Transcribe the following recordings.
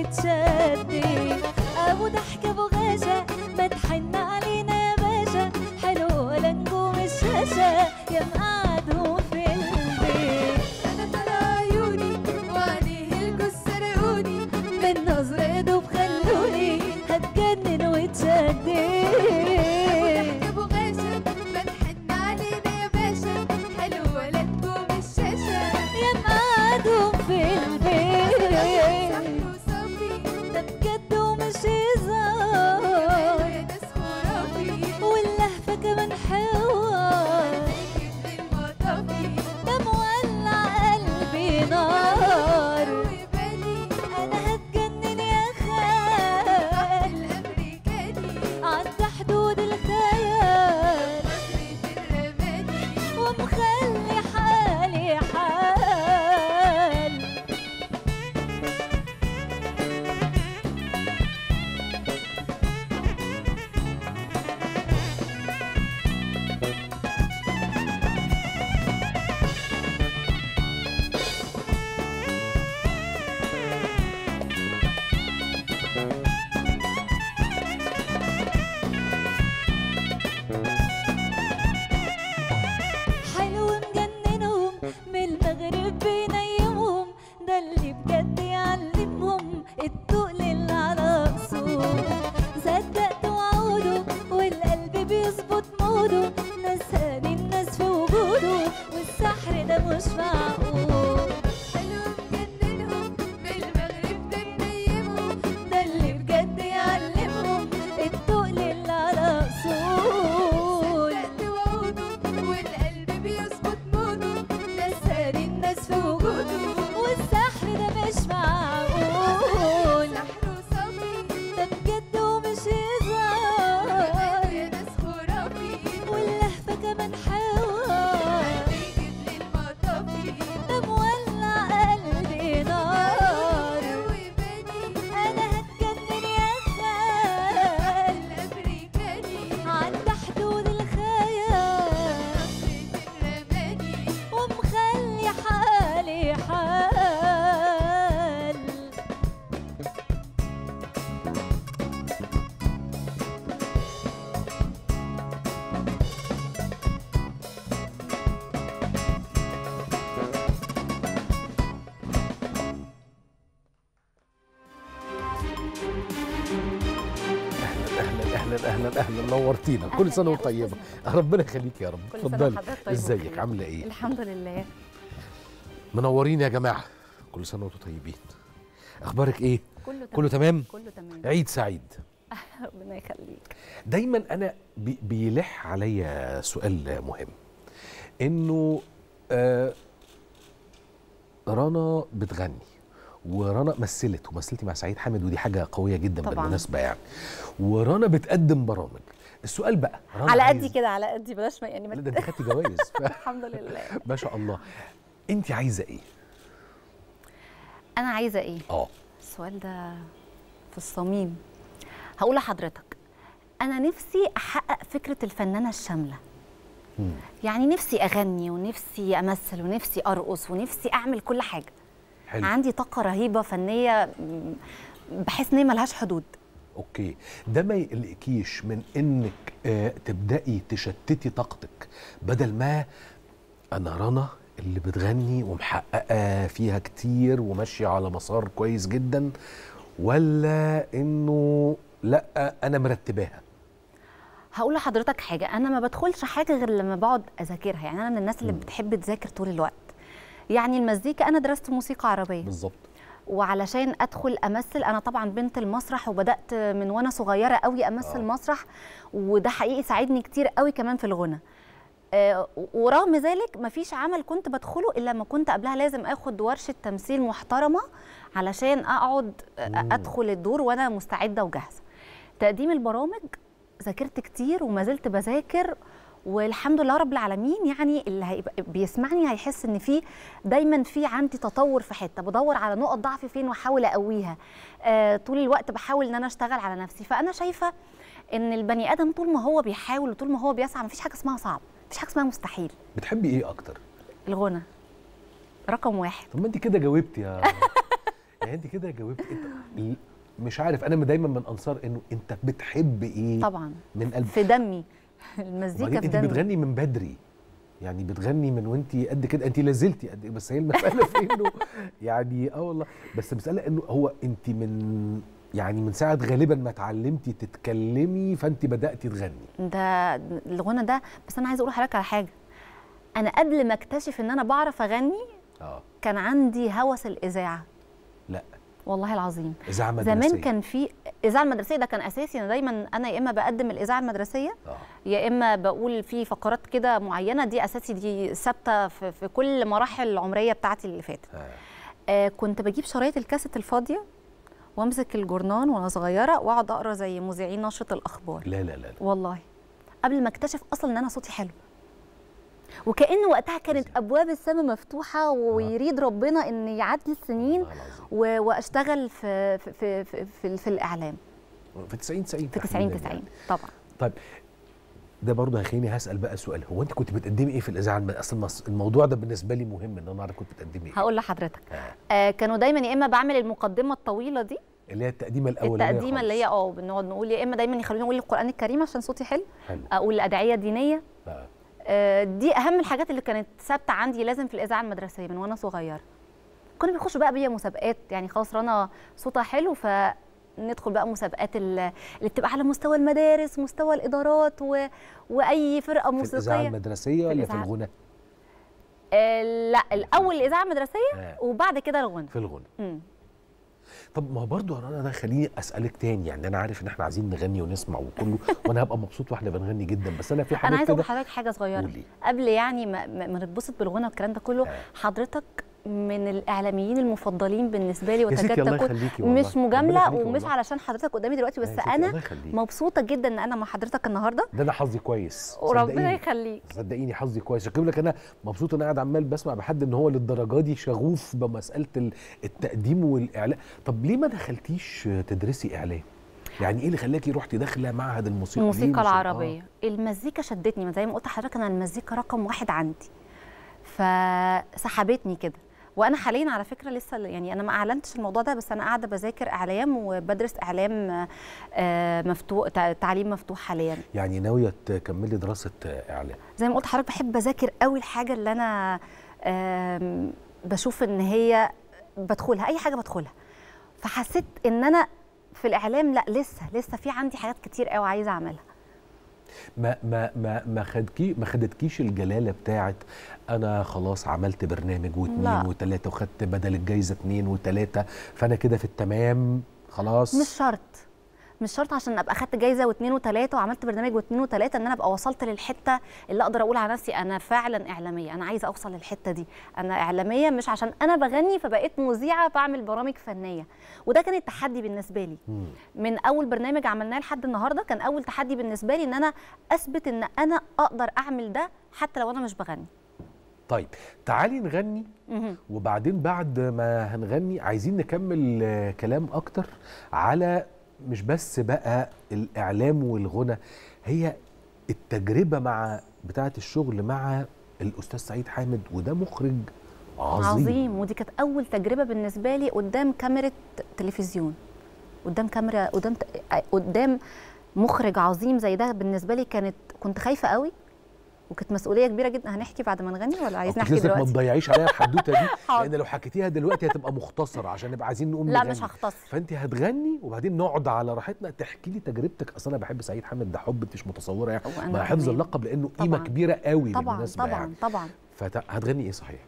وتشدي ابو ضحك ابو غاشة ما تحن علينا يا باشا حلو ولا نجوم الشاشة يا مقعدهم في البيت انا طالع عيوني وعليه الجوز سرقوني من نظرة دوب خلوني هتجنن وتشدي ضحك ابو غاشة ما تحن علينا يا باشا حلو ولا نجوم الشاشة يا مقعدهم في البيت صح وصافي ده بجد ومش هزار يا ناس خرافي واللهفة كمان حوار يجيب للمطافي ده مولع قلبي نار وبالي انا هتجنن يا خال الامريكاني عدى حدود الخيال نظرة الرمادي ومخلي حالي حال حلو مجننهم من المغرب بينيمهم ده اللي بجد يعلمهم التقل اللي على اصول صدقت وعوده والقلب بيظبط موده نساني الناس في وجوده والسحر ده مش معقول حلو مجننهم من المغرب بنيمهم ده اللي بجد يعلمهم التقل اللي على اصول صدقت وعوده والقلب بيظبط موده نساني الناس في وجوده والسحر ده مش معقول سحر وصافي ده بجد ومش هزار يا ناس خرافي واللهفة كمان حوار يجيب للمطافي ده مولع قلبي نار وبالي أنا هتجنن يا خال الامريكاني عدى حدود الخيال نظرة الرمادي ومخلي حالي حال اهلا اهلا اهلا اهلا نورتينا كل سنه وانت طيبه ربنا يخليك يا رب كل سنة اتفضلي وحضرتك طيب ازيك وبخير. عامله ايه الحمد لله منورين يا جماعه كل سنه وانتم طيبين اخبارك ايه كله تمام كله تمام كله تمام عيد سعيد ربنا يخليك دايما انا بي بيلح عليا سؤال مهم انه آه رنا بتغني ورنا مثلت ومثلتي مع سعيد حامد ودي حاجه قويه جدا طبعاً. بالمناسبه يعني ورنا بتقدم برامج السؤال بقى رنا على عايز- قدي كده على قدي بلاش ما يعني لا ما ده انت خدتي جوائز الحمد لله ما شاء الله انت عايزه ايه انا عايزه ايه اه السؤال ده في الصميم هقول لحضرتك انا نفسي احقق فكره الفنانه الشامله مم. يعني نفسي اغني ونفسي امثل ونفسي ارقص ونفسي اعمل كل حاجه حلو عندي طاقه رهيبه فنيه م، بحس ان هي ملهاش حدود اوكي ده ما يقلقكيش من انك آه تبداي تشتتي طاقتك بدل ما انا رنا اللي بتغني ومحققه فيها كتير وماشيه على مسار كويس جدا ولا انه لا انا مرتباها هقول لحضرتك حاجه انا ما بدخلش حاجه غير لما بقعد اذاكرها يعني انا من الناس اللي بتحب تذاكر طول الوقت يعني المزيكا انا درست موسيقى عربيه بالظبط وعلشان ادخل امثل انا طبعا بنت المسرح وبدات من وانا صغيره قوي امثل آه. مسرح وده حقيقي ساعدني كتير قوي كمان في الغنى آه، ورغم ذلك مفيش عمل كنت بدخله الا لما كنت قبلها لازم اخد ورشه تمثيل محترمه علشان اقعد آه، مم. ادخل الدور وانا مستعده وجاهزه تقديم البرامج ذاكرت كتير وما زلت بذاكر والحمد لله رب العالمين يعني اللي هيبقى بيسمعني هيحس ان في دايما في عندي تطور في حته بدور على نقط ضعفي فين واحاول اقويها آه طول الوقت بحاول ان انا اشتغل على نفسي فانا شايفه ان البني ادم طول ما هو بيحاول وطول ما هو بيسعى مفيش حاجه اسمها صعب مفيش حاجه اسمها مستحيل بتحبي ايه اكتر الغنى رقم واحد طب ما انت كده جاوبتي يا يعني انت كده جاوبتي انت ال- مش عارف انا دايما من انصار انه انت بتحب ايه طبعا من قلب في دمي المزيكا وبعدين في انت دمي بتغني من بدري يعني بتغني من وانت قد كده انت لازلتي قد بس هي المساله في انه يعني اه والله بس المساله انه هو انت من يعني من ساعه غالبا ما اتعلمتي تتكلمي فانت بداتي تغني ده الغنى ده بس انا عايزه اقول لحضرتك على حاجه انا قبل ما اكتشف ان انا بعرف اغني اه كان عندي هوس الاذاعه لا والله العظيم اذاعه مدرسيه زمان كان في الاذاعه المدرسيه ده كان اساسي انا دايما انا يا اما بقدم الاذاعه المدرسيه اه يا اما بقول في فقرات كده معينه دي اساسي دي ثابته في, في كل مراحل العمريه بتاعتي اللي فاتت آه. آه كنت بجيب شرايط الكاسيت الفاضيه وامسك الجورنان وانا صغيره واقعد اقرا زي مذيعين نشره الاخبار لا لا لا, لا. والله قبل ما اكتشف اصلا ان انا صوتي حلو وكأن وقتها كانت ابواب السماء مفتوحه ويريد ربنا ان يعدي السنين والله العظيم. و- واشتغل في في في في, في, في الاعلام في 90 90 في 90 90 طبعا طيب ده برضه هيخليني هسال بقى سؤال هو انت كنت بتقدمي ايه في الاذاعه الم- اصل المس- الموضوع ده بالنسبه لي مهم ان انا اعرف كنت بتقدمي ايه هقول لحضرتك آه. آه كانوا دايما يا اما بعمل المقدمه الطويله دي اللي هي التقديمه الاولانيه التقديمه اللي هي خالص. اه بنقعد نقول يا اما دايما يخلوني اقول القران الكريم عشان صوتي حلو حلو اقول ادعيه دينيه آه. آه، دي اهم الحاجات اللي كانت ثابته عندي لازم في الاذاعه المدرسيه من وانا صغيره كنا بنخش بقى بيا مسابقات يعني خلاص رنا صوتها حلو فندخل بقى مسابقات ال- اللي بتبقى على مستوى المدارس مستوى الادارات و... واي فرقه في الاذاعه موسيقيه المدرسيه ولا في الإذاعة- الغنى آه لا الاول الاذاعه المدرسيه آه. وبعد كده الغنى في الغنى مم. طب ما هو برضه يا رنا ده خليني اسالك تاني يعني انا عارف ان احنا عايزين نغني ونسمع وكله وانا هبقى مبسوط واحنا بنغني جدا بس انا في انا حاجات عايزه اقول كده لحضرتك حاجه صغيره قولي. قبل يعني ما, ما ما نتبسط بالغنى والكلام ده كله آه. حضرتك من الاعلاميين المفضلين بالنسبه لي يا ستي وتكاد الله تكون يخليكي والله. مش ربنا مجامله يخليكي ومش والله. علشان حضرتك قدامي دلوقتي بس يا ستي انا الله يخليكي. مبسوطه جدا ان انا مع حضرتك النهارده ده انا حظي كويس وربنا صدقيني. يخليك صدقيني حظي كويس عشان لك انا مبسوط ان انا قاعد عمال بسمع بحد ان هو للدرجه دي شغوف بمساله ال- التقديم والاعلام طب ليه ما دخلتيش تدرسي اعلام يعني ايه اللي خلاكي رحتي داخله معهد الموسيقى ليه الموسيقى مش- العربيه المزيكا شدتني ما زي ما قلت لحضرتك انا المزيكا رقم واحد عندي فسحبتني كده وانا حاليا على فكره لسه يعني انا ما اعلنتش الموضوع ده بس انا قاعده بذاكر اعلام وبدرس اعلام آه، مفتوح تع- تعليم مفتوح حاليا آه. يعني ناويه تكملي دراسه اعلام زي ما قلت لحضرتك بحب اذاكر قوي الحاجه اللي انا آم، بشوف ان هي بدخلها اي حاجه بدخلها فحسيت ان انا في الاعلام لا لسه لسه في عندي حاجات كتير قوي عايزه اعملها ما ما ما ما خدكي ما خدتكيش الجلاله بتاعت انا خلاص عملت برنامج لا. واثنين وثلاثه وخدت بدل الجايزه اثنين وثلاثه فانا كده في التمام خلاص مش شرط مش شرط عشان ابقى خدت جايزه واثنين وثلاثه وعملت برنامج واثنين وثلاثه ان انا ابقى وصلت للحته اللي اقدر اقول على نفسي انا فعلا اعلاميه انا عايزه اوصل للحته دي انا اعلاميه مش عشان انا بغني فبقيت مذيعه بعمل برامج فنيه وده كان التحدي بالنسبه لي مم. من اول برنامج عملناه لحد النهارده كان اول تحدي بالنسبه لي ان انا اثبت ان انا اقدر اعمل ده حتى لو انا مش بغني طيب تعالي نغني مهم. وبعدين بعد ما هنغني عايزين نكمل آه، كلام اكتر على مش بس بقى الاعلام والغنى هي التجربه مع بتاعه الشغل مع الاستاذ سعيد حامد وده مخرج عظيم, عظيم ودي كانت اول تجربه بالنسبه لي قدام كاميرا تلفزيون قدام كاميرا قدام قدام مخرج عظيم زي ده بالنسبه لي كانت كنت خايفه قوي وكانت مسؤوليه كبيره جدا هنحكي بعد ما نغني ولا عايزين كنت نحكي لسه ما دلوقتي تضيعيش عليها الحدوته دي حاضر. لان لو حكيتيها دلوقتي هتبقى مختصره عشان نبقى عايزين نقوم لا نغني. مش هختصر فانت هتغني وبعدين نقعد على راحتنا تحكي لي تجربتك اصل انا بحب سعيد حامد ده حب انت مش متصوره يعني وأنا مع حفظ كمان. اللقب لانه قيمه طبعاً. كبيره قوي طبعا بالمناسبه طبعا يعني طبعا فهتغني ايه صحيح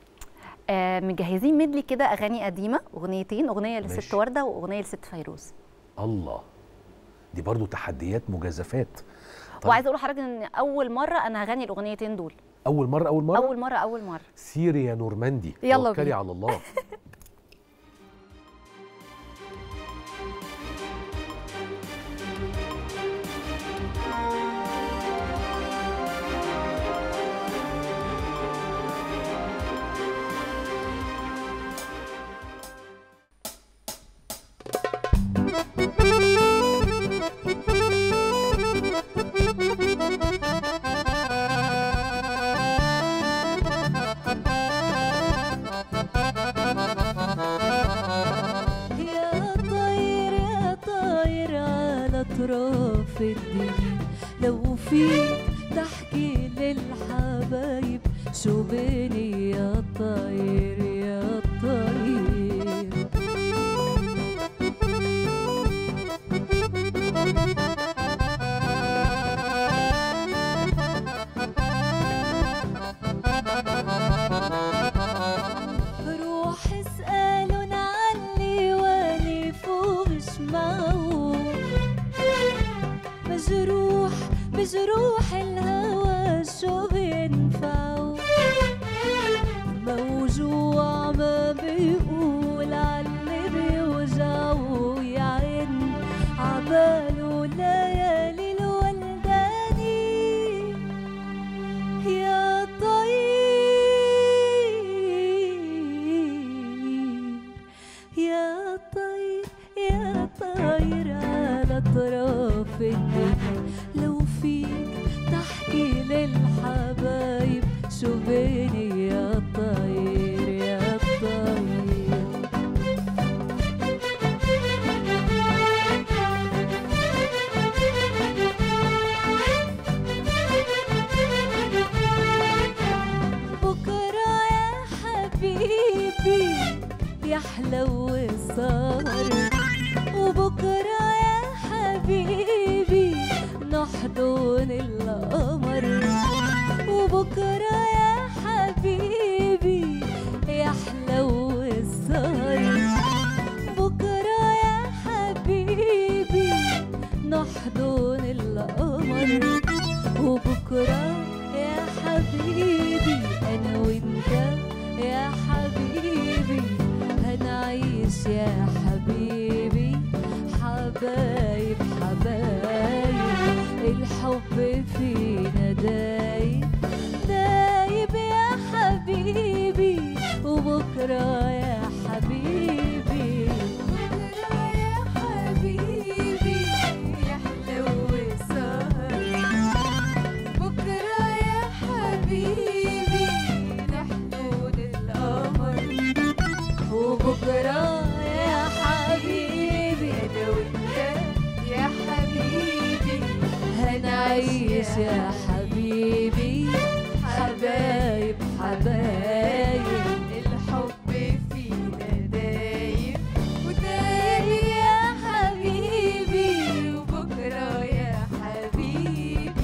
آه مجهزين ميدلي كده اغاني قديمه اغنيتين اغنيه لست ماشي. ورده واغنيه لست فيروز الله دي برضو تحديات مجازفات طيب. وعايزه اقول لحضرتك ان اول مره انا هغني الاغنيتين دول اول مره اول مره اول مره اول مره سيري يا نورماندي يلا توكلي بينا. على الله Thank أطراف الدنيا لو فيك تحكي للحبايب شو بيني يا طير يا طير روح اسألن عني والف ومش معه مجروح بجروح الهوى شو بينفعه موجوع ما بيقول عاللي بيوجعه يا عين عباله ليالي الولداني يا طير يا طير يا طير على اطراف الدنيا لو فيك تحكي للحبايب شو بيني يا طير يا طير بكرة يا حبيبي يحلو السهر وبكرة يا حبيبي نحضن القمر وبكرة يا حبيبي يحلو السهر بكرة يا حبيبي نحضن القمر وبكرة يا حبيبي أنا وأنت يا حبيبي هنعيش يا حبيبي حبايب حبايب الحب فينا دايب دايب يا حبيبي وبكرة يا حبيبي بكرة يا حبيبي يحلو السهر بكرة يا حبيبي نحلون القمر وبكرة يا حبيبي أنا وأنت يا حبيبي هنعيش يا حبيبي حبايب حبايب الحب فينا دايم ودايم يا حبيبي وبكرة يا حبيبي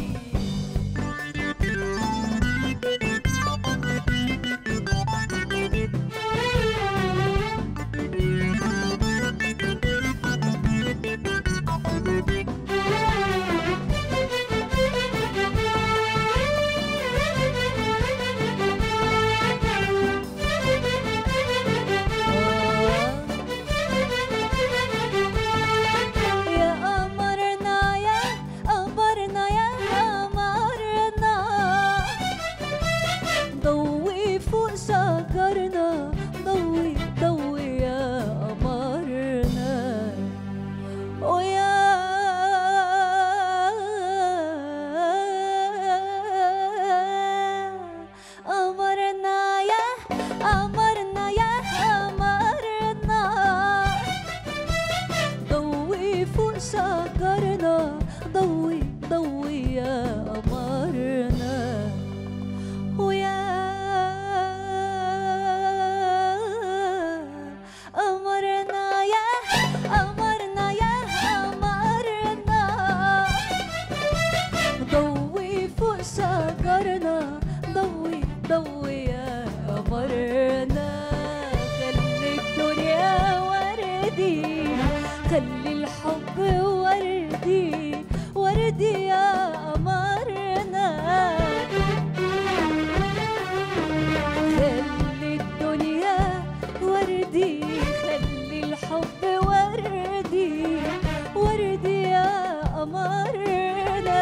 يا قمرنا يا قمرنا يا قمرنا ضوي فوق شجرنا ضوي ضوي يا قمرنا ويا قمرنا يا قمرنا يا قمرنا ضوي فوق شجرنا ضوي ضوي يا قمرنا ويا قمرنا يا قمرنا يا قمرنا ضوي فوق شجرنا ضوي ضوي يا قمرنا خلي الدنيا وردي خلي الحب وردي وردي يا قمرنا خلي الدنيا وردي خلي الحب وردي وردي يا قمرنا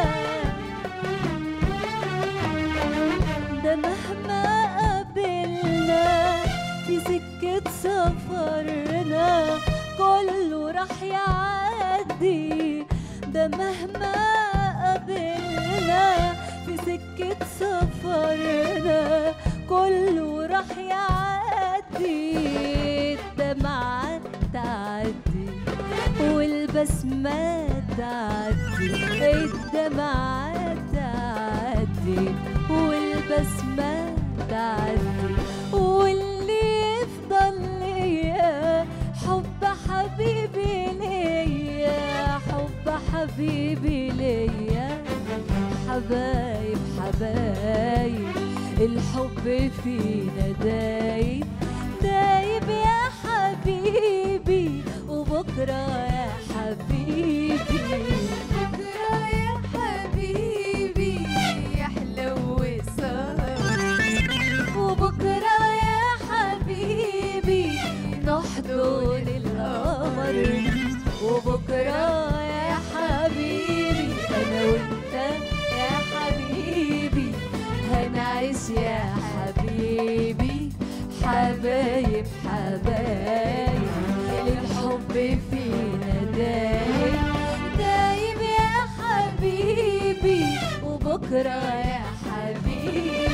ده مهما قابلنا في سكة سفرنا كله راح يعدي ده مهما قابلنا في سكة سفرنا كله راح يعدي الدمعة تعدي والبسمات تعدي الدمعة تعدي والبسمة تعدي واللي يفضل ليا حب حبيبي ليا حب حبيبي ليا حبايب حبايب الحب فينا دايب دايب يا حبيبي وبكرة يا حبيبي بكرة يا حبيبي يحلو وصار وبكرة يا حبيبي نحضن القمر وبكرة يا حبيبي أنا وأنت يا حبيبي هنعيش يا حبيبي حبايب حبايب الحب فينا دايب دايب يا حبيبي وبكرة يا حبيبي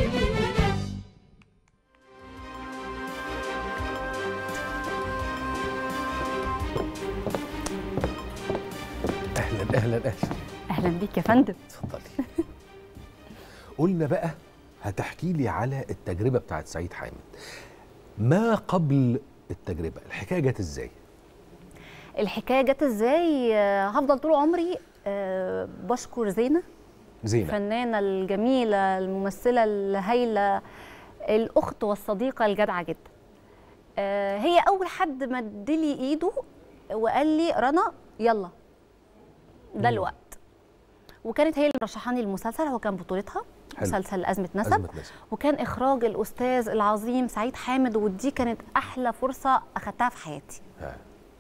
اهلا اهلا اهلا اهلا بيك يا فندم اتفضلي قلنا بقى هتحكي لي على التجربه بتاعت سعيد حامد ما قبل التجربه الحكايه جت ازاي الحكايه جت ازاي آه، هفضل طول عمري آه، بشكر زينه زينه الفنانه الجميله الممثله الهايله الاخت والصديقه الجدعه جدا آه، هي اول حد مدلي ايده وقال لي رنا يلا ده مم. الوقت وكانت هي اللي مرشحاني المسلسل هو كان بطولتها حلو. مسلسل ازمه نسب أزمة نسب. وكان اخراج الاستاذ العظيم سعيد حامد ودي كانت احلى فرصه اخدتها في حياتي ها.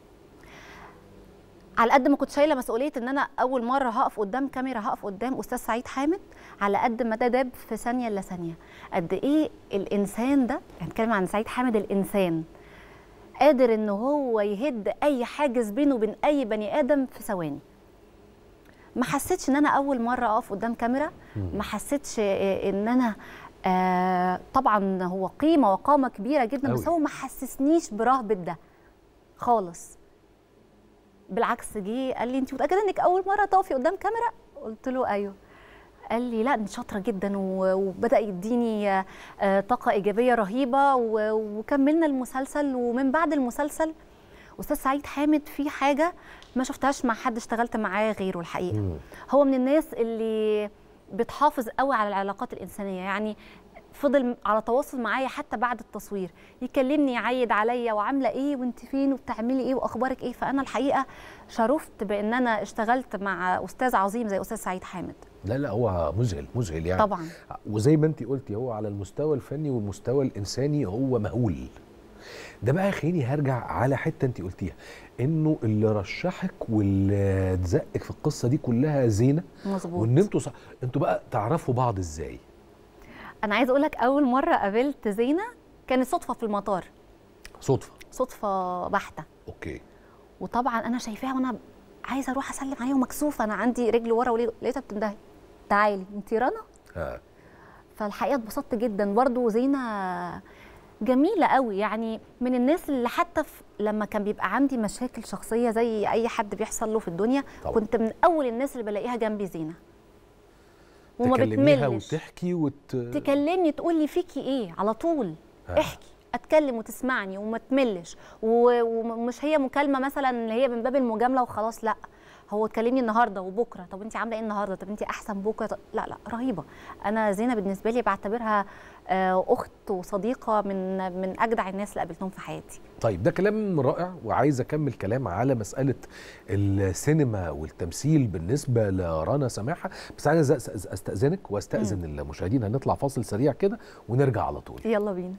على قد ما كنت شايله مسؤوليه ان انا اول مره هقف قدام كاميرا هقف قدام استاذ سعيد حامد على قد ما ده داب في ثانيه الا ثانيه قد ايه الانسان ده يعني نتكلم عن سعيد حامد الانسان قادر ان هو يهد اي حاجز بينه وبين اي بني ادم في ثواني ما حسيتش ان انا اول مره اقف قدام كاميرا ما حسيتش آه، ان انا آه طبعا هو قيمه وقامه كبيره جدا بس أوي. هو ما حسسنيش برهبه ده خالص بالعكس جه قال لي انت متاكده انك اول مره تقفي قدام كاميرا قلت له ايوه قال لي لا انت شاطره جدا و- وبدا يديني آه، آه، طاقه ايجابيه رهيبه و- وكملنا المسلسل ومن بعد المسلسل استاذ سعيد حامد في حاجه ما شفتهاش مع حد اشتغلت معاه غيره الحقيقه مم. هو من الناس اللي بتحافظ قوي على العلاقات الانسانيه يعني فضل على تواصل معايا حتى بعد التصوير يكلمني يعيد عليا وعامله ايه وانت فين وبتعملي ايه واخبارك ايه فانا الحقيقه شرفت بان انا اشتغلت مع استاذ عظيم زي استاذ سعيد حامد لا لا هو مذهل مذهل يعني طبعا وزي ما انت قلتي هو على المستوى الفني والمستوى الانساني هو مهول ده بقى خليني هرجع على حته انت قلتيها انه اللي رشحك واللي اتزقك في القصه دي كلها زينه مظبوط وان انتوا صح... انتوا بقى تعرفوا بعض ازاي انا عايزه اقول لك اول مره قابلت زينه كانت صدفه في المطار صدفه صدفه بحته اوكي وطبعا انا شايفاها وانا عايزه اروح اسلم عليها ومكسوفه انا عندي رجل ورا ولقيتها بتندهي تعالي انت رنا ها فالحقيقه اتبسطت جدا برضو زينه جميله قوي يعني من الناس اللي حتى في لما كان بيبقى عندي مشاكل شخصيه زي اي حد بيحصل له في الدنيا طبعا. كنت من اول الناس اللي بلاقيها جنبي زينه وما تكلميها بتملش وتحكي وت... تكلمني تقول لي فيكي ايه على طول ها. احكي اتكلم وتسمعني وما تملش و- ومش هي مكالمه مثلا اللي هي من باب المجامله وخلاص لا هو تكلمني النهارده وبكره طب انت عامله ايه النهارده طب انت احسن بكره طب لا لا رهيبه انا زينه بالنسبه لي بعتبرها آه، اخت وصديقه من من اجدع الناس اللي قابلتهم في حياتي طيب ده كلام رائع وعايز اكمل كلام على مساله السينما والتمثيل بالنسبه لرنا سماحه بس عايز أس- أس- استاذنك واستاذن المشاهدين هنطلع فاصل سريع كده ونرجع على طول يلا بينا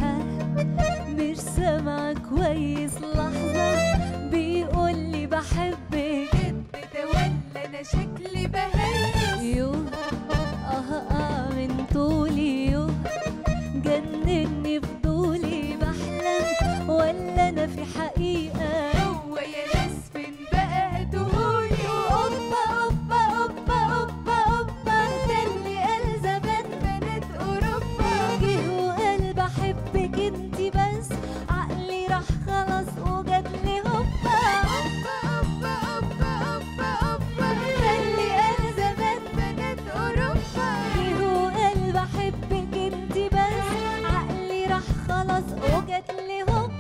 ها مش سامع كويس لحظة بيقول لي بحبك كدب ولا انا شكلي بهيس يو اه اه من طولي يو جنني فضولي بحلم ولا انا في حقيقة هو يا ناس فين بقى هاتهولي اوبا اوبا اوبا اوبا اوبا ده اللي قال زمان بنات اوروبا جه وقال بحبك انتي بس عقلي راح خلاص وجاتلي هوبا اوبا اوبا اوبا اوبا اوبا ده اللي قال زمان بنات اوروبا جه وقال بحبك انتي بس عقلي راح خلاص وجاتلي هوبا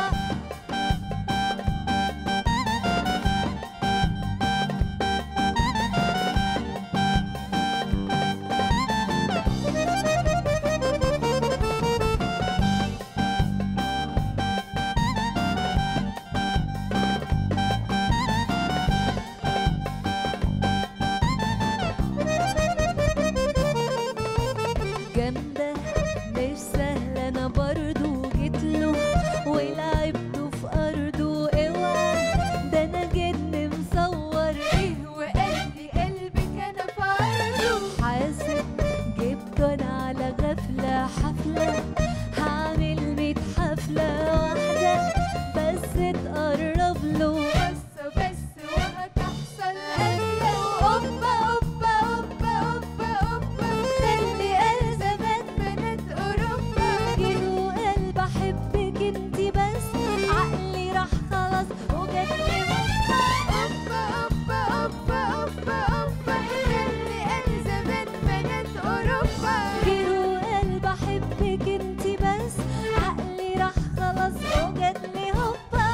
جامدة مش سهلة أنا برضو جيت له ولعبته في أرضه اوعى ده أنا جن مصور ايه وقال لي قلبك انا في عرضه حاسب جبته أنا على غفلة حفلة هعمل ميت حفلة واحدة بس تقرب له بس بس وهتحصل قلة اوبا اوبا اوبا اوبا اوبا ده اللي قال زمان بنات اوروبا جه وقال بحبك انتي بس عقلي راح خلاص وجاتلي هوبا اوبا اوبا اوبا اوبا اوبا اللي قال زمان بنات اوروبا جه وقال بحبك انتي بس عقلي راح خلاص وجاتلي هوبا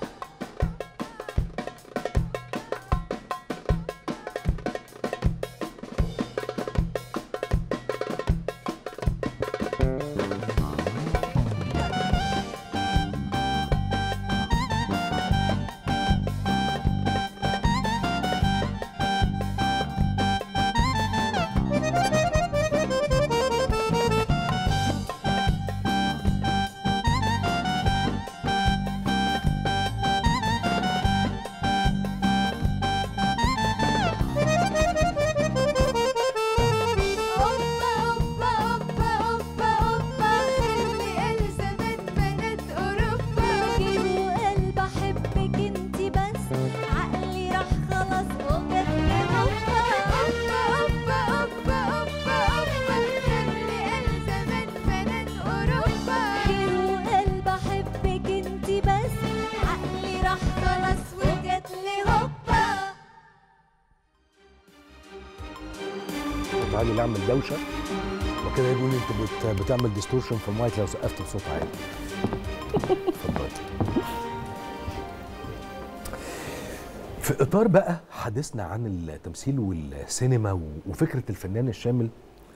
اوبا اوبا اوبا اوبا اوبا اللي قال زمان بنات اوروبا جه وقال بحبك انتي بس عقلي راح خلاص وجاتلي هوبا اوبا اوبا اوبا اوبا اوبا اللي قال زمان بنات اوروبا جه وقال بحبك انتي بس عقلي راح خلاص وجاتلي هوبا تعالي نعمل دوشه وكده يقول لي انت بت... بتعمل ديستورشن في المايك لو سقفت بصوت عالي اتفضلي في اطار بقى حديثنا عن التمثيل والسينما و- وفكره الفنان الشامل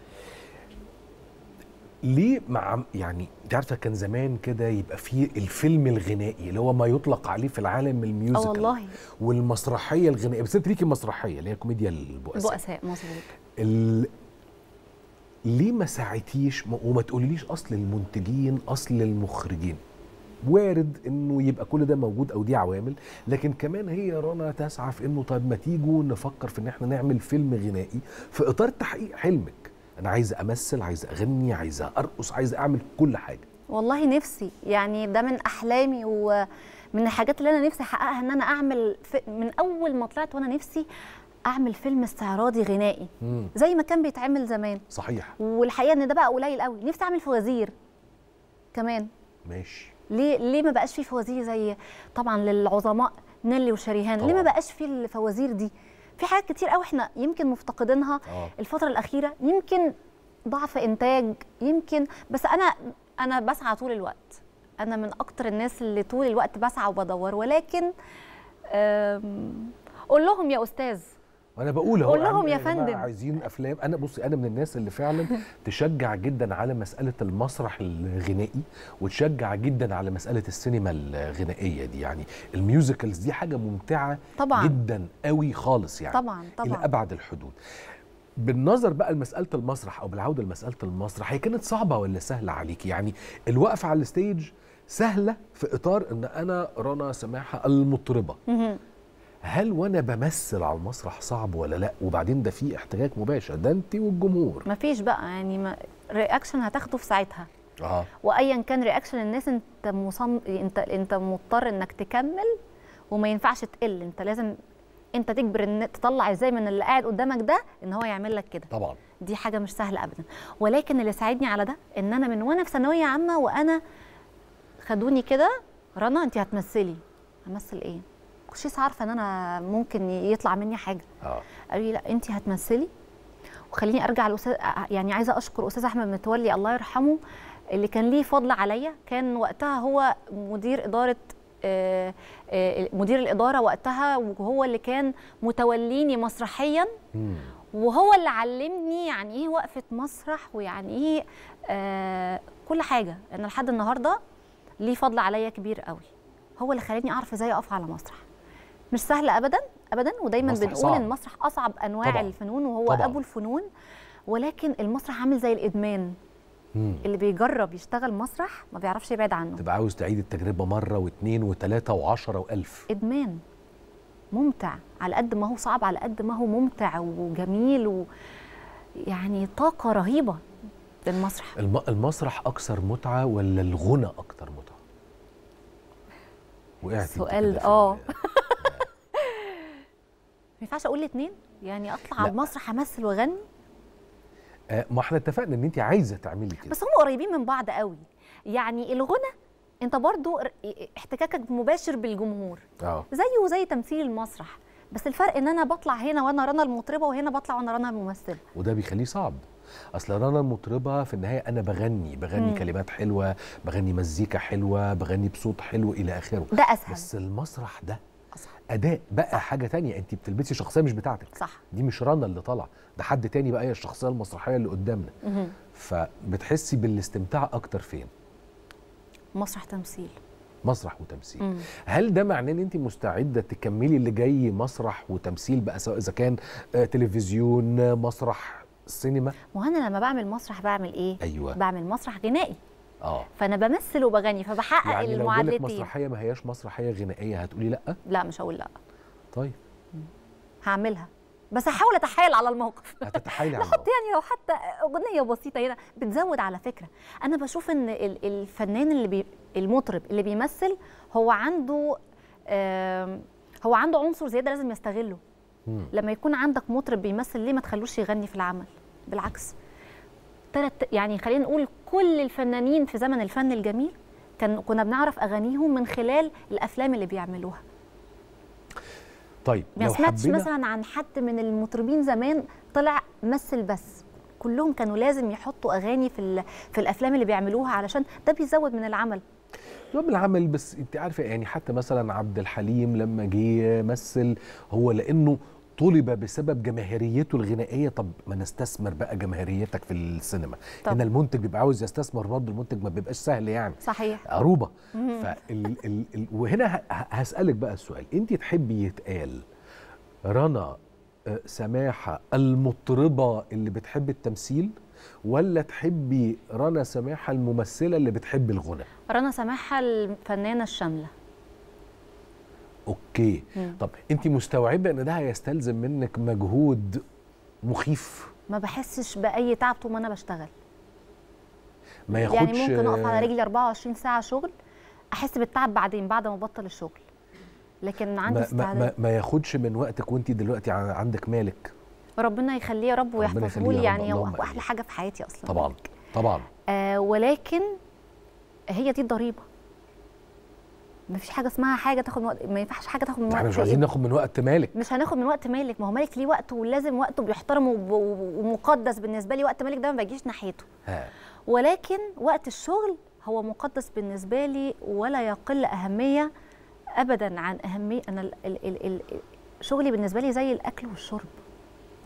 ليه مع يعني انت عارفه كان زمان كده يبقى فيه الفيلم الغنائي اللي هو ما يطلق عليه في العالم اه الميوزيكال والله والمسرحيه الغنائيه بس انت ليكي مسرحيه اللي هي كوميديا البؤساء بؤساء مظبوط ال... ليه ما ساعدتيش م- وما تقوليليش اصل المنتجين اصل المخرجين وارد انه يبقى كل ده موجود او دي عوامل لكن كمان هي رنا تسعى في انه طيب ما تيجوا نفكر في ان احنا نعمل فيلم غنائي في اطار تحقيق حلمك انا عايز امثل عايز اغني عايز ارقص عايز اعمل كل حاجه والله نفسي يعني ده من احلامي ومن الحاجات اللي انا نفسي احققها ان انا اعمل في من اول ما طلعت وانا نفسي اعمل فيلم استعراضي غنائي مم. زي ما كان بيتعمل زمان صحيح والحقيقه ان ده بقى قليل قوي نفسي اعمل فوازير كمان ماشي ليه ليه ما بقاش فيه فوازير زي طبعا للعظماء نيلي وشريهان ليه طبعاً. ما بقاش فيه الفوازير دي في حاجات كتير قوي احنا يمكن مفتقدينها اه الفتره الاخيره يمكن ضعف انتاج يمكن بس انا انا بسعى طول الوقت انا من اكتر الناس اللي طول الوقت بسعى وبدور ولكن أم، قول لهم يا استاذ وانا بقول اهو قول لهم يا جماعة فندم. عايزين افلام انا بصي انا من الناس اللي فعلا تشجع جدا على مساله المسرح الغنائي وتشجع جدا على مساله السينما الغنائيه دي يعني الميوزيكلز دي حاجه ممتعه طبعا جدا قوي خالص يعني طبعا الى طبعا ابعد الحدود بالنظر بقى لمساله المسرح او بالعوده لمساله المسرح هي كانت صعبه ولا سهله عليك يعني الوقفه على الستيج سهله في اطار ان انا رنا سماحه المطربه مهم. هل وانا بمثل على المسرح صعب ولا لا وبعدين ده في احتكاك مباشر ده انت والجمهور مفيش بقى يعني ما رياكشن هتاخده في ساعتها اه وايا كان رياكشن الناس انت مصن... انت انت مضطر انك تكمل وما ينفعش تقل انت لازم انت تجبر ان تطلع ازاي من اللي قاعد قدامك ده ان هو يعمل لك كده طبعا دي حاجه مش سهله ابدا ولكن اللي ساعدني على ده ان انا من وانا في ثانويه عامه وانا خدوني كده رنا انت هتمثلي همثل ايه كنتش عارفه ان انا ممكن يطلع مني حاجه اه قالوا لي لا انت هتمثلي وخليني ارجع لاستاذ يعني عايزه اشكر استاذ احمد متولي الله يرحمه اللي كان ليه فضل عليا كان وقتها هو مدير اداره آه، آه، مدير الاداره وقتها وهو اللي كان متوليني مسرحيا مم. وهو اللي علمني يعني ايه وقفه مسرح ويعني ايه آه كل حاجه انا لحد النهارده ليه فضل عليا كبير قوي هو اللي خلاني اعرف ازاي اقف على مسرح مش سهله ابدا ابدا ودايما المسرح بنقول صعب. المسرح اصعب انواع طبعاً. الفنون وهو طبعاً. ابو الفنون ولكن المسرح عامل زي الادمان مم. اللي بيجرب يشتغل مسرح ما بيعرفش يبعد عنه تبقى عاوز تعيد التجربه مره واثنين وثلاثه وعشرة والف ادمان ممتع على قد ما هو صعب على قد ما هو ممتع وجميل و يعني طاقه رهيبه للمسرح الم... المسرح اكثر متعه ولا الغنى اكثر متعه وقعت انت السؤال كده ده- في آه. ال- ما ينفعش اقول الاثنين يعني اطلع لا. على المسرح امثل واغني آه، ما احنا اتفقنا ان انت عايزه تعملي كده بس هم قريبين من بعض قوي يعني الغنى انت برضو ر- احتكاكك مباشر بالجمهور اه زيه زي تمثيل المسرح بس الفرق ان انا بطلع هنا وانا رنا المطربه وهنا بطلع وانا رنا الممثله وده بيخليه صعب اصل رنا المطربه في النهايه انا بغني بغني مم. كلمات حلوه بغني مزيكا حلوه بغني بصوت حلو الى اخره ده اسهل بس المسرح ده أصعب. اداء بقى حاجه تانية انت بتلبسي شخصيه مش بتاعتك صح دي مش رنا اللي طالعه ده حد تاني بقى هي الشخصيه المسرحيه اللي قدامنا مهم. فبتحسي بالاستمتاع اكتر فين مسرح تمثيل مسرح وتمثيل مم. هل ده معناه ان انت مستعده تكملي اللي جاي مسرح وتمثيل بقى سواء اذا كان آه، تلفزيون آه، مسرح سينما وانا لما بعمل مسرح بعمل ايه ايوه بعمل مسرح غنائي اه فانا بمثل وبغني فبحقق يعني لو جالك المعادلتين مسرحيه ما هياش مسرحيه غنائيه هتقولي لا لا مش هقول لا طيب هعملها بس هحاول اتحايل على الموقف هتتحايلي على نحط الموضوع. يعني لو حتى اغنيه بسيطه هنا بتزود على فكره انا بشوف ان ال- الفنان اللي بي المطرب اللي بيمثل هو عنده آم، هو عنده عنصر زياده لازم يستغله مم. لما يكون عندك مطرب بيمثل ليه ما تخلوش يغني في العمل بالعكس تلت يعني خلينا نقول كل الفنانين في زمن الفن الجميل كان كنا بنعرف اغانيهم من خلال الافلام اللي بيعملوها طيب ما لو سمعتش حبينا مثلا عن حد من المطربين زمان طلع مثل بس كلهم كانوا لازم يحطوا اغاني في ال- في الافلام اللي بيعملوها علشان ده بيزود من العمل يوم العمل بس انت عارفه يعني حتى مثلا عبد الحليم لما جه مثل هو لانه طلب بسبب جماهيريته الغنائيه طب ما نستثمر بقى جماهيريتك في السينما طب. ان المنتج بيبقى عاوز يستثمر برضه المنتج ما بيبقاش سهل يعني صحيح عروبه فال ال ال وهنا ه- ه- هسالك بقى السؤال انت تحبي يتقال رنا آه، سماحه المطربه اللي بتحب التمثيل ولا تحبي رنا سماحه الممثله اللي بتحب الغنى رنا سماحه الفنانه الشامله اوكي مم. طب انت مستوعبه ان ده هيستلزم منك مجهود مخيف ما بحسش باي تعب طول ما انا بشتغل ما ياخدش يعني ممكن اقف على رجلي 24 ساعه شغل احس بالتعب بعدين بعد ما ابطل الشغل لكن عندي ما, ما, استعداد ما, ما ياخدش من وقتك وانت دلوقتي ع- عندك مالك ربنا يخليه يا رب ويحفظه يخليه يا لي رب، يعني هو اللهم احلى آمين. حاجه في حياتي اصلا طبعا طبعا آه ولكن هي دي الضريبه ما فيش حاجه اسمها حاجه تاخد من وقت ما ينفعش حاجه تاخد من احنا وقت مش عايزين ناخد من وقت مالك مش هناخد من وقت مالك ما هو مالك ليه وقته ولازم وقته بيحترم وب- ومقدس بالنسبه لي وقت مالك ده ما بيجيش ناحيته ها ولكن وقت الشغل هو مقدس بالنسبه لي ولا يقل اهميه ابدا عن اهميه انا ال ال ال ال شغلي بالنسبه لي زي الاكل والشرب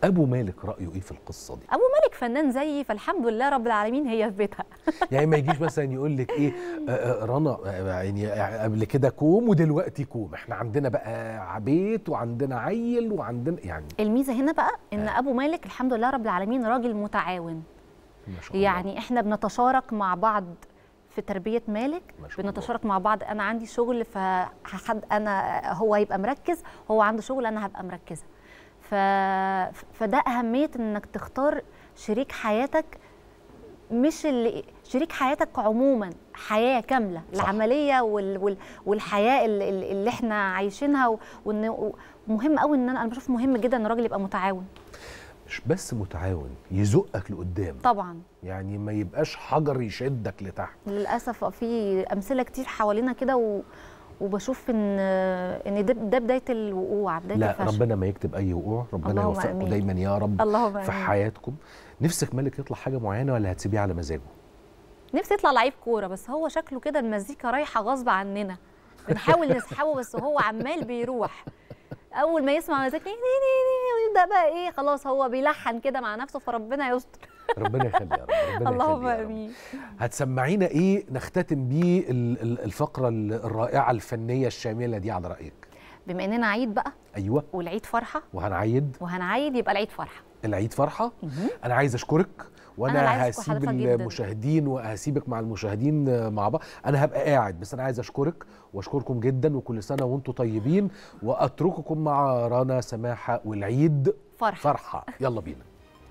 ابو مالك رايه ايه في القصه دي ابو مالك فنان زيي فالحمد لله رب العالمين هي في بيتها يعني ما يجيش مثلا يقول لك ايه آه، آه، رنا آه، يعني قبل كده كوم ودلوقتي كوم احنا عندنا بقى بيت وعندنا عيل وعندنا يعني الميزه هنا بقى ان ابو مالك الحمد لله رب العالمين راجل متعاون ما شاء الله يعني احنا بنتشارك مع بعض في تربيه مالك ما شاء الله. بنتشارك مع بعض انا عندي شغل فحد انا هو هيبقى مركز هو عنده شغل انا هبقى مركزه ف... فده اهميه انك تختار شريك حياتك مش اللي شريك حياتك عموما حياه كامله صح. العمليه وال... وال... والحياه اللي, اللي احنا عايشينها و... وان ومهم قوي ان انا انا بشوف مهم جدا ان الراجل يبقى متعاون مش بس متعاون يزقك لقدام طبعا يعني ما يبقاش حجر يشدك لتحت للاسف في امثله كتير حوالينا كده و... وبشوف ان ان ده, ده بدايه الوقوع بدايه لا الفشل ربنا ما يكتب اي وقوع ربنا اللهم يوفقكم آمين. دايما يا رب اللهم في امين حياتكم نفسك مالك يطلع حاجه معينه ولا هتسيبيه على مزاجه نفسي يطلع لعيب كوره بس هو شكله كده المزيكا رايحه غصب عننا بنحاول نسحبه بس هو عمال بيروح اول ما يسمع مزيكا ني- ني- ني- ني، ويبدا بقى ايه خلاص هو بيلحن كده مع نفسه فربنا يستر ربنا يخلي يا رب ربنا اللهم يخلي يا رب. امين هتسمعينا ايه نختتم بيه ال- ال- الفقره ال- الرائعه الفنيه الشامله دي على رايك بما اننا عيد بقى ايوه والعيد فرحه وهنعيد وهنعيد يبقى العيد فرحه العيد فرحه انا عايز اشكرك أنا اللي وانا عايز أشكر هسيب حضرتك جداً. المشاهدين وهسيبك مع المشاهدين آه، مع بعض انا هبقى قاعد بس انا عايز اشكرك واشكركم جدا وكل سنه وانتم طيبين واترككم مع رنا سماحه والعيد فرحه فرحه يلا بينا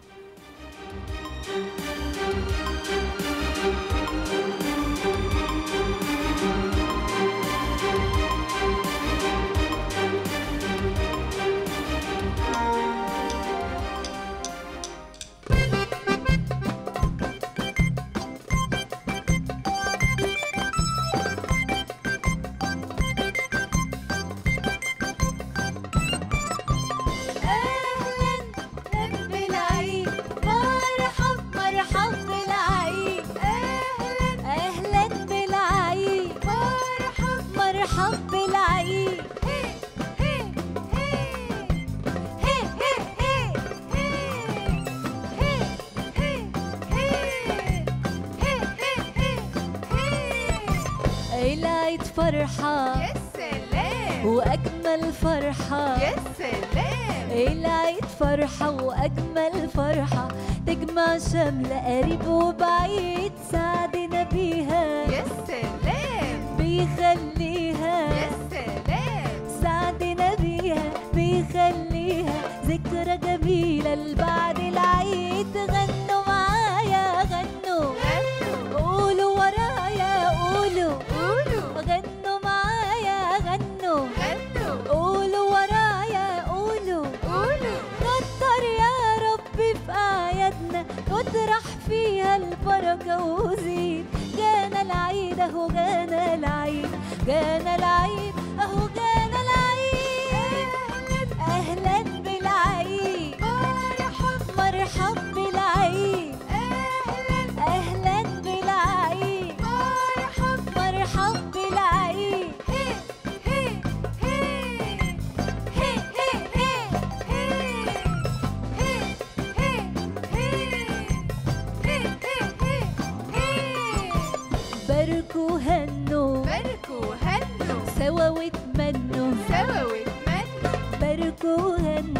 اهلا بالعيد مرحب مرحب بالعيد اهلا اهلا بالعيد مرحب مرحب بالعيد هي هي هي هي هي هي هي العيد فرحة يا سلام وأجمل فرحة يا سلام العيد فرحة وأجمل فرحة تجمع شمل قريب وبعيد سعدنا بيها يا سلام بيخليها يا سلام سعدنا بيها بيخليها ذكرى جميلة لبعد العيد غنوا معايا غنوا غنوا قولوا ورايا قولوا قولوا غنوا معايا غنوا غنوا قولوا ورايا قولوا قولوا كتر يا رب في أعيادنا واطرح فيها البركة وزيد جانا العيد أهو جانا العيد جانا العيد أهو جانا العيد أهلا بالعيد مرحب مرحب بالعيد اهلا أهلا بالعيد مرحب مرحب بالعيد هي هي هي هي هي هي هي هي هي هي هي باركوا هنوا باركوا هنوا سوا واتمنوا سوا واتمنوا باركوا هنوا